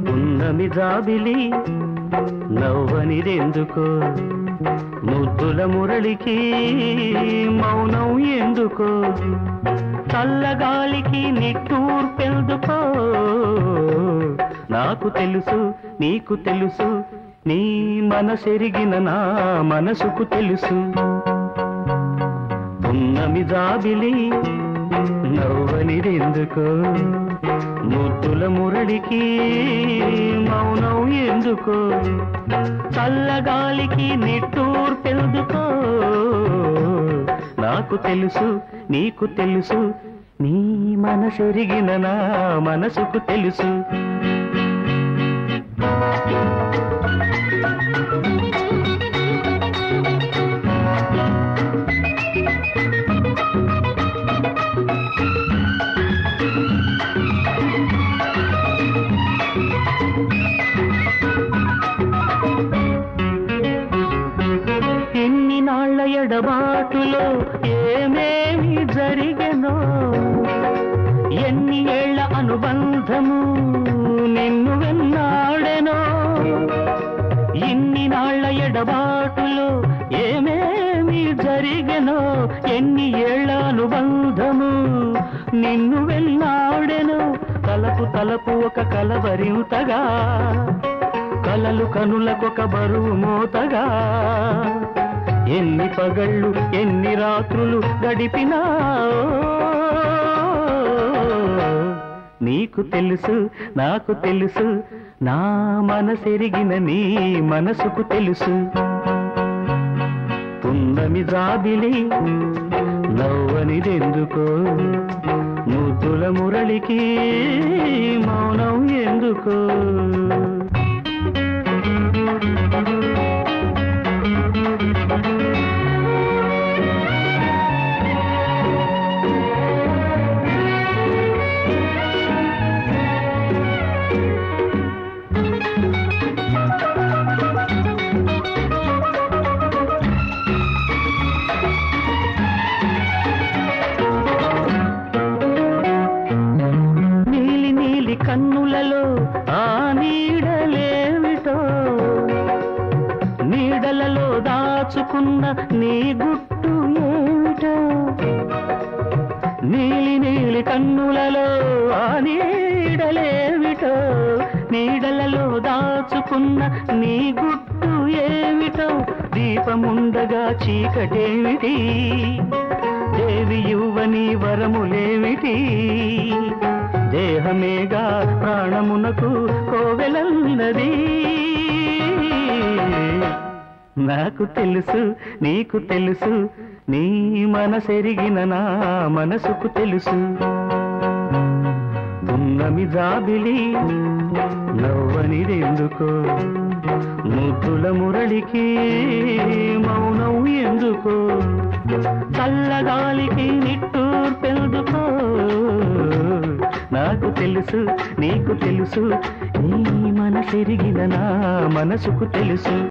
ఉన్నమి జాబిలి నవ్వనిదెందుకో ముద్దుల మురళికి మౌనం ఎందుకో చల్లగాలికి నిట్టూర్పెందుకో నాకు తెలుసు నీకు తెలుసు నీ మనసెరిగిన నా మనసుకు తెలుసు పున్నమి జాబిలి నవ్వనిదెందుకో ముద్దుల మురళికి మౌనం ఎందుకో చల్లగాలికి నిట్టూర్పెందుకో నాకు తెలుసు నీకు తెలుసు నీ మనసెరిగిన నా మనసుకు తెలుసు ఎన్ని నాళ్ల ఎడబాటులో ఏమేమి జరిగెనో ఎన్ని ఏళ్ల అనుబంధము నిన్ను వెన్నాడెనో ఇన్ని నాళ్ల ఎడబాటులో ఏమేమి జరిగెనో ఎన్ని ఏళ్ల అనుబంధము నిన్ను వెళ్ళాడెను తలపు తలపు ఒక కలవరింతగా కలలు కనులకొక బరువు మోతగా ఎన్ని పగళ్ళు ఎన్ని రాత్రులు గడిపినా నీకు తెలుసు నాకు తెలుసు నా మనసెరిగిన నీ మనసుకు తెలుసు పున్నమి జాబిలి నవ్వనిదెందుకో ముద్దుల మురళికి మౌనం ఎందుకో నీలి నీలి కన్నులలో ఆ నీడలేమిటో నీడలలో దాచుకున్న నీ గుట్టు ఏమిటో నీలి నీలి కన్నులలో ఆ నీడలేమిటో నీడలలో దాచుకున్న నీ గుట్టు ఏమిటో దీపముండగా చీకటేమిటి దేవి యువని వరములేమిటి దేహమేగా ప్రాణమునకు కోవెలన్నది నాకు తెలుసు నీకు తెలుసు నీ మనసెరిగిన నా మనసుకు తెలుసు పున్నమి జాబిలి నవ్వనిదెందుకో ముద్దుల మురళికి మౌనం ఎందుకో చల్లగాలికి నిట్టూర్పెందుకో నాకు తెలుసు నీకు తెలుసు నీ మనసెరిగిన నా మనసుకు తెలుసు